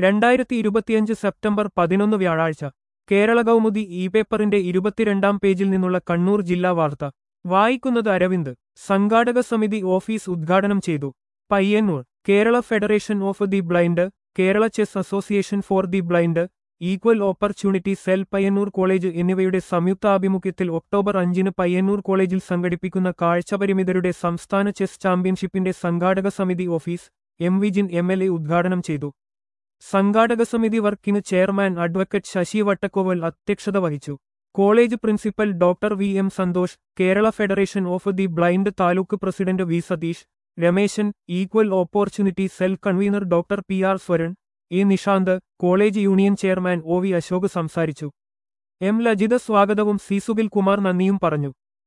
രണ്ടായിരത്തി ഇരുപത്തിയഞ്ച് സെപ്റ്റംബർ പതിനൊന്ന് വ്യാഴാഴ്ച കേരള കൗമുദി ഇ പേപ്പറിന്റെ ഇരുപത്തിരണ്ടാം പേജിൽ നിന്നുള്ള കണ്ണൂർ ജില്ലാ വാർത്ത വായിക്കുന്നത് അരവിന്ദ് സംഘാടക സമിതി ഓഫീസ് ഉദ്ഘാടനം ചെയ്തു Payyanur Kerala federation of the blind Kerala chess association for the blind equal opportunity cell Payyanur college എന്നിവയുടെ സംയുക്താഭിമുഖ്യത്തിൽ ഒക്ടോബർ അഞ്ചിന് പയ്യന്നൂർ കോളേജിൽ സംഘടിപ്പിക്കുന്ന കാഴ്ചപരിമിതരുടെ സംസ്ഥാന ചെസ് ചാമ്പ്യൻഷിപ്പിന്റെ സംഘാടക സമിതി office M Vijin M L A ഉദ്ഘാടനം ചെയ്തു സംഘാടക സമിതി working chairman advocate Sasi Vattakkoval അധ്യക്ഷത വഹിച്ചു college principal doctor V M Santhosh Kerala federation of the blind taluk president V Satheesh Rameshan equal opportunity cell convener doctor P R Swaran A Nishanth college union chairman O V Ashok സംസാരിച്ചു M ലജിത സ്വാഗതവും C സുബിൽ Kumar നന്ദിയും പറഞ്ഞു